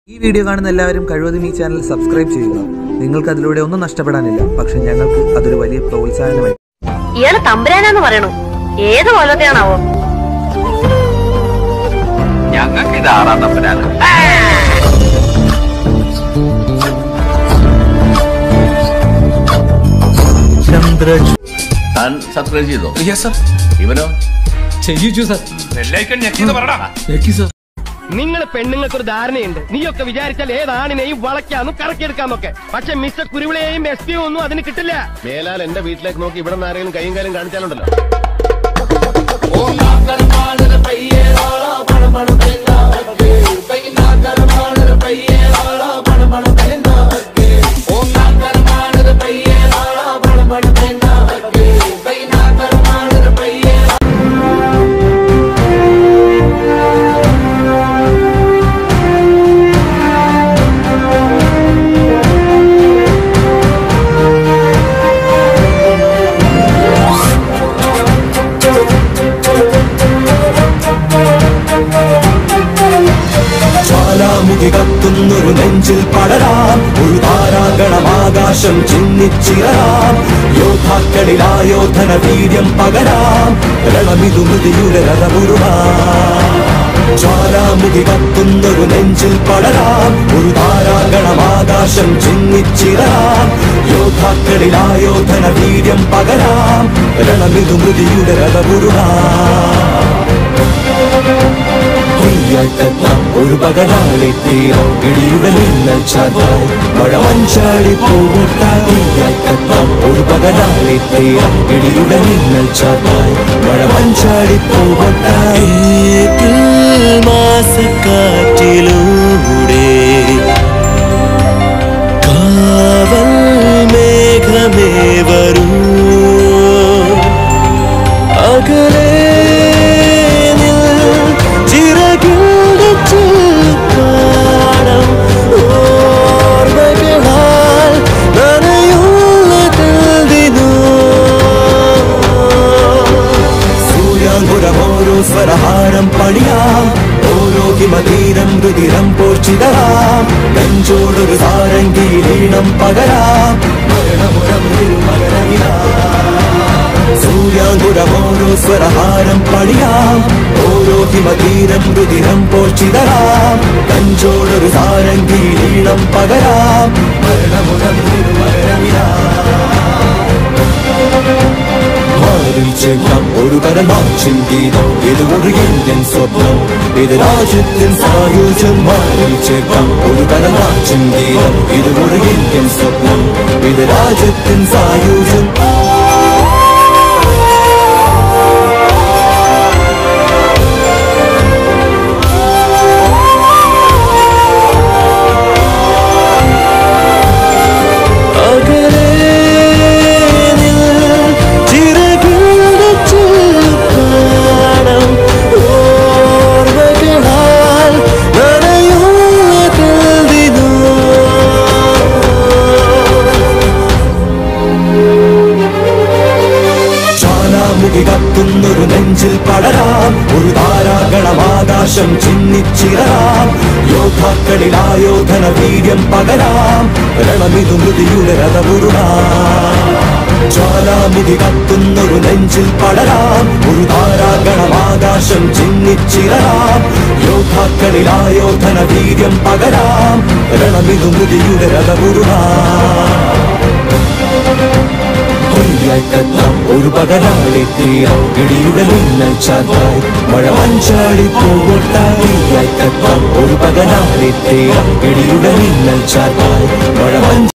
ഈ വീഡിയോ കാണുന്ന എല്ലാവരും കഴിവതും ഈ ചാനൽ സബ്സ്ക്രൈബ് ചെയ്യുക നിങ്ങൾക്ക് അതിലൂടെ ഒന്നും നഷ്ടപ്പെടാനില്ല പക്ഷെ ഞങ്ങൾക്ക് അതൊരു വലിയ പ്രോത്സാഹനമായി ഇയാള് തമ്പുരാനാന്ന് പറയണു ഏത് കൊല്ലത്തെയാണാവോ ഞങ്ങൾക്ക് ഇത് ആറാം തമ്പനാണ് താൻ സബ്സ്ക്രൈബ് ചെയ്തോ യെസ് സർ ഇവനോ ചെയ്യിച്ചു സർ നിങ്ങൾ പെണ്ണുങ്ങൾക്കൊരു ധാരണയുണ്ട് നീയൊക്കെ വിചാരിച്ചാൽ ഏതാണിനെയും വളയ്ക്കാന്നും കറക്കിയെടുക്കാന്നൊക്കെ പക്ഷെ മിസ്റ്റർ കുരുവിളയെയും എസ് പിയും ഒന്നും അതിന് കിട്ടില്ല മേലാൽ എന്റെ വീട്ടിലേക്ക് നോക്കി ഇവിടെ നിന്ന് ആരെങ്കിലും കൈയും കാര്യം കാണിച്ചാലുണ്ടല്ലോ ജ്വാലാമുഖി കത്തുന്നൊരു നെഞ്ചിൽ പടരാം ഒരു താരാഗണമാകാശം ചിന്നിച്ചിറരാം യോദ്ധാക്കളിലായോധന വീര്യം പകരാം രണമിതു മൃതിയുടെ രഥമുരുളാം ജ്വാലാമുഖി കത്തുന്നൊരു നെഞ്ചിൽ പടരാം ഒരു താരാഗണമാകാശം ചിന്നിച്ചിറരാം യോദ്ധാക്കളിലായോധന വീര്യം പകരാം രണമിതു മൃതിയുടെ രഥമുരുളാം കൊയ്യാട്ടെത്താം ഒരു പകലാളിത്തീരം ഇടിയുടെ മിന്നൽ ചാത്തായി മഴ മഞ്ചാടി പോകട്ടാം കൊയ്യാട്ടെത്താം ഒരു പകലാളിത്തീരം ഇടിയുടെ മിന്നൽ ചാത്തായി മഴ മഞ്ചാടി പോകട്ടാം മാസക്കാറ്റിലൂടെ കാവൽ മേഘമേ വരൂ അകലെ നിൽ ചിറകിന്റെ ചൂപ്പാടം ഓർമ്മകളാൽ നനയുള്ളതിനു സൂര്യാങ്കുരമോരോ സ്വരഹാരം പണിയാം ഓരോ ഹിമതീരം രുതിരം പോർച്ചിതരാം നെഞ്ചോടൊരു സാരംഗീലീണം പകരാം മരണമുരം സൂര്യാങ്കുരമോരോ സ്വരഹാരം പണിയാം ഓരോ ഹിമതീരം രുതിരം പോർച്ചിതരാം നെഞ്ചോടൊരു സാരംഗീലീണം പകരാം മരണമുരം മാറിൽ ചെല്ലാം ഒരു കരമാച്ചിൻ ഗീതം ഇത് ഒരു ഇന്ത്യൻ സ്വപ്നം ഇത് രാജ്യത്തിൻ സായുജ്യം മാറിൽ ചെല്ലാം ഒരു കരമാച്ചിൻ ഗീതം ഇത് ഒരു ഇന്ത്യൻ സ്വപ്നം ഇത് രാജ്യത്തിൻ സായുജ്യം അകലെ നിൽ ചിറകിന്റെ ചൂപ്പാടം ഓർമ്മകളാൽ നനയുള്ളതിനു ജ്വാലാമുഖി കത്തുന്നൊരു നെഞ്ചിൽ പടരാം ഒരു താരാഗണമാകാശം ചിന്നിച്ചിറരാം യോദ്ധാക്കളിലായോധന വീര്യം പകരാം രണമിതു മൃതിയുടെ രഥമുരുളാം ജ്വാലാമുഖി കത്തുന്നൊരു നെഞ്ചിൽ പടരാം ഒരു താരാഗണമാകാശം ചിന്നിച്ചിറരാം യോദ്ധാക്കളിലായോധന വീര്യം പകരാം രണമിതു മൃതിയുടെ രഥമുരുളാം കൊയ്യാട്ടെത്താം ഒരു പകലാളിത്തീരം ഇടിയുടെ മിന്നൽ ചാത്തായി മഴ മഞ്ചാടി പോകട്ടായി കൊയ്യാട്ടെത്താം ഒരു പകലാളിത്തീരം ഇടിയുടെ മിന്നൽ ചാത്തായി മഴ മഞ്ച